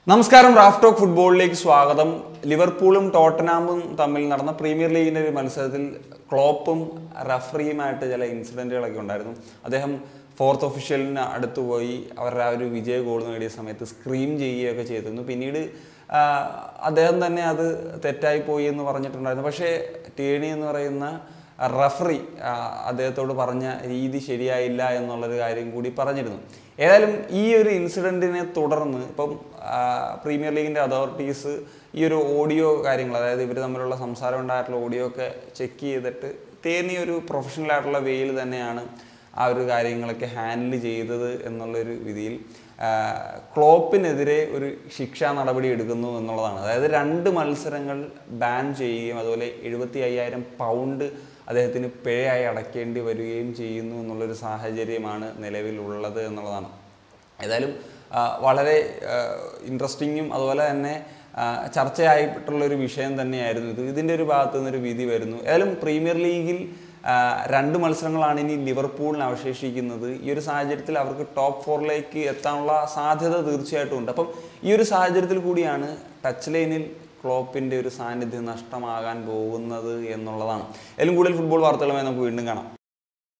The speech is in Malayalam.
നമസ്കാരം റാഫ് ടോക്ക് ഫുട്ബോളിലേക്ക് സ്വാഗതം ലിവർപൂളും ടോട്ടനാമും തമ്മിൽ നടന്ന പ്രീമിയർ ലീഗിന്റെ ഒരു മത്സരത്തിൽ ക്ലോപ്പും റഫറിയുമായിട്ട് ചില ഇൻസിഡന്റുകളൊക്കെ ഉണ്ടായിരുന്നു അദ്ദേഹം ഫോർത്ത് ഒഫീഷ്യലിന് അടുത്ത് പോയി അവരുടെ ആ ഒരു വിജയ ഗോൾ നേടിയ സമയത്ത് സ്ക്രീം ചെയ്യുകയൊക്കെ ചെയ്തിരുന്നു പിന്നീട് ആ, അദ്ദേഹം തന്നെ അത് തെറ്റായി പോയി എന്ന് പറഞ്ഞിട്ടുണ്ടായിരുന്നു പക്ഷേ ടേണി എന്ന് പറയുന്ന റഫറി അദ്ദേഹത്തോട് പറഞ്ഞ രീതി ശരിയായില്ല എന്നുള്ളൊരു കാര്യം കൂടി പറഞ്ഞിരുന്നു ഏതായാലും ഈ ഒരു ഇൻസിഡൻറ്റിനെ തുടർന്ന് ഇപ്പം ആ, പ്രീമിയർ ലീഗിൻ്റെ അതോറിറ്റീസ് ഈ ഒരു ഓഡിയോ കാര്യങ്ങൾ അതായത് ഇവർ തമ്മിലുള്ള സംസാരം ഉണ്ടായിട്ടുള്ള ഓഡിയോ ഒക്കെ ചെക്ക് ചെയ്തിട്ട് തേനി ഒരു പ്രൊഫഷണൽ ആയിട്ടുള്ള വേയിൽ തന്നെയാണ് ആ ഒരു കാര്യങ്ങളൊക്കെ ഹാൻഡിൽ ചെയ്തത് എന്നുള്ളൊരു വിധിയിൽ ആ, ക്ലോപ്പിനെതിരെ ഒരു ശിക്ഷാ നടപടി എടുക്കുന്നു എന്നുള്ളതാണ് അതായത് രണ്ട് മത്സരങ്ങൾ ബാൻ ചെയ്യുകയും അതുപോലെ എഴുപത്തി അയ്യായിരം പൗണ്ട് അദ്ദേഹത്തിന് പിഴയായി അടയ്ക്കേണ്ടി വരികയും ചെയ്യുന്നു എന്നുള്ളൊരു സാഹചര്യമാണ് നിലവിലുള്ളത് എന്നുള്ളതാണ് ഏതായാലും ആ, വളരെ ഇൻട്രസ്റ്റിങ്ങും അതുപോലെ തന്നെ ആ, ചർച്ചയായിട്ടുള്ളൊരു വിഷയം തന്നെയായിരുന്നു ഇത് ഇതിൻ്റെ ഒരു ഭാഗത്തു നിന്നൊരു വിധി വരുന്നു ഏതായാലും പ്രീമിയർ ലീഗിൽ ആ, രണ്ട് മത്സരങ്ങളാണ് ഇനി ലിവർപൂളിന് അവശേഷിക്കുന്നത് ഈ ഒരു സാഹചര്യത്തിൽ അവർക്ക് ടോപ്പ് ഫോറിലേക്ക് എത്താനുള്ള സാധ്യത തീർച്ചയായിട്ടും ഉണ്ട് അപ്പം ഈ ഒരു സാഹചര്യത്തിൽ കൂടിയാണ് ടച്ച് ലൈനിൽ ക്ലോപ്പിൻ്റെ ഒരു സാന്നിധ്യം നഷ്ടമാകാൻ പോകുന്നത് എന്നുള്ളതാണ് ഏതായാലും കൂടുതൽ ഫുട്ബോൾ വാർത്തകളുമായി നമുക്ക് വീണ്ടും കാണാം